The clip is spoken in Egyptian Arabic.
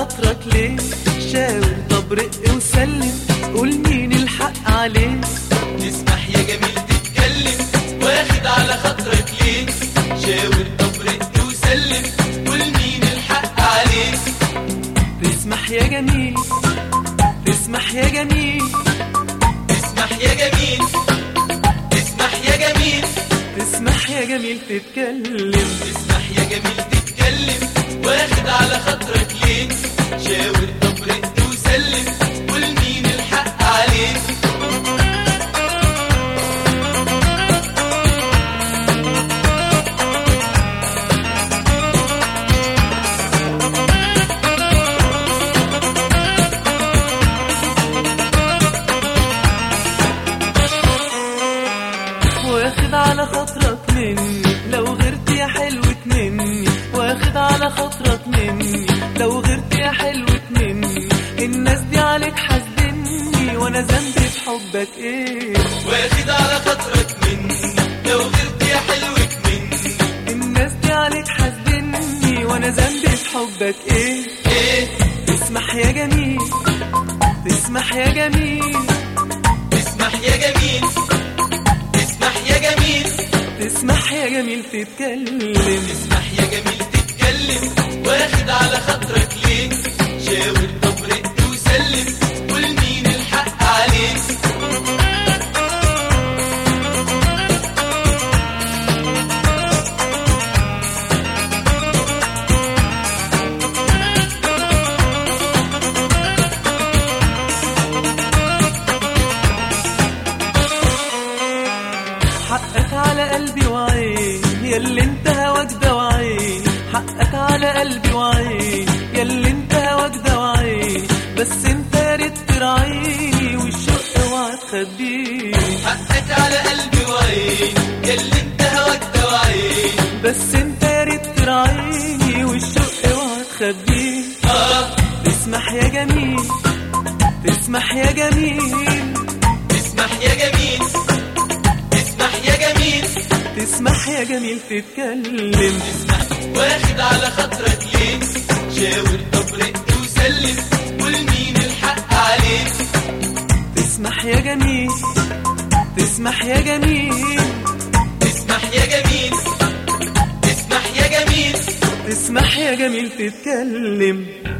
خاطرك ليه شاور طب رق وسلم قول مين الحق عليه تسمح يا جميل تتكلم واخد على خاطرك ليه شاور طب رق وسلم قول مين الحق عليك تسمح يا جميل تسمح يا جميل تسمح يا جميل تسمح يا جميل تسمح يا جميل تتكلم تسمح يا جميل تتكلم واخد على خاطرك ليه شاور طب رق وسلم قول مين الحق عليك واخد على خاطرك مني لو غرت يا حلوة مني واخد على خاطرك مني لو غرت يا حلوة مني الناس دي عليك حاسدني وانا ذنبي في حبك ايه واخد على خاطرك مني لو غرت يا حلوك مني الناس دي عليك حاسدني وانا ذنبي في حبك ايه ايه تسمح يا جميل تسمح يا جميل تسمح يا جميل تسمح يا جميل تسمح يا جميل تتكلم تسمح يا جميل تتكلم واخد على خاطرك ليه شاور طب رق وسلم قول مين الحق عليك حقك على قلبي وعيني ياللي انت هواك ده وعيني حقك على قلبي وعيني ياللي انت هواك ده وعيني بس انت يا ريت تراعيني والشوق اوعى تخبيني حقك على قلبي وعيني ياللي انت هواك ده وعيني بس انت يا ريت تراعيني والشوق اوعى تخبيني اه تسمح يا جميل تسمح يا جميل تسمح يا جميل تسمح يا جميل تسمح يا جميل تتكلم تسمح واخد على خاطرك ليه شاور طب رق وسلم قول مين الحق عليك تسمح يا جميل تسمح يا جميل تسمح يا جميل تسمح يا جميل تسمح يا جميل تتكلم